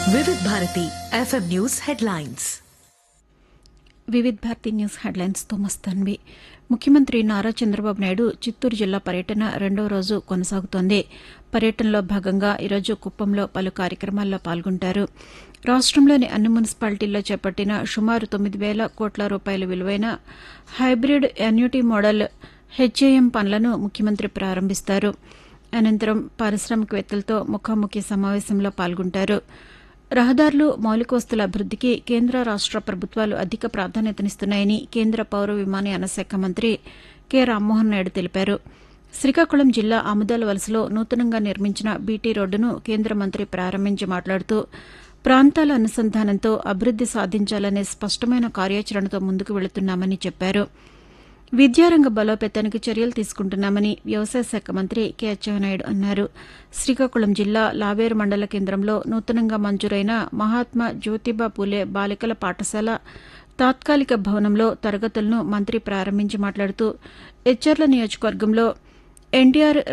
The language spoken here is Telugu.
Vividh Bharati FM news headlines Vividh Bharati news హెడ్లైన్స్తో మస్తాన్వి ముఖ్యమంత్రి నారా చంద్రబాబు నాయుడు చిత్తూరు జిల్లా పర్యటన రెండో రోజు కొనసాగుతోంది పర్యటనలో భాగంగా ఈరోజు కుప్పంలో పలు కార్యక్రమాల్లో పాల్గొంటారు రాష్టంలోని అన్ని మున్సిపాలిటీల్లో చేపట్టిన సుమారు తొమ్మిది వేల కోట్ల రూపాయల విలువైన హైబ్రిడ్ ఎన్యూటీ మోడల్ హెచ్ఏఎం పనులను ముఖ్యమంత్రి ప్రారంభిస్తారు అనంతరం పారిశ్రామికవేత్తలతో ముఖాముఖి సమావేశంలో పాల్గొంటారు రహదారులు మౌలిక వస్తుల అభివృద్దికి కేంద్ర రాష్ట ప్రభుత్వాలు అధిక ప్రాధాన్యతనిస్తున్నాయని కేంద్ర పౌర విమానయాన శాఖ మంత్రి కె రామ్మోహన్ నాయుడు తెలిపారు శ్రీకాకుళం జిల్లా ఆముదాల వలసలో నూతనంగా నిర్మించిన బీటీ రోడ్డును కేంద్ర మంత్రి ప్రారంభించి మాట్లాడుతూ ప్రాంతాల అనుసంధానంతో అభివృద్ది సాధించాలనే స్పష్టమైన కార్యాచరణతో ముందుకు వెళుతున్నామని చెప్పారు విద్యారంగ బలోపేతానికి చర్యలు తీసుకుంటున్నామని వ్యవసాయ శాఖ మంత్రి కె అచ్చెన్నాయుడు అన్నారు శ్రీకాకుళం జిల్లా లావేరు మండల కేంద్రంలో నూతనంగా మంజూరైన మహాత్మా జ్యోతిబా పూలే బాలికల పాఠశాల తాత్కాలిక భవనంలో తరగతులను మంత్రి ప్రారంభించి మాట్లాడుతూ హెచ్ఆర్ల నియోజకవర్గంలో ఎన్టీఆర్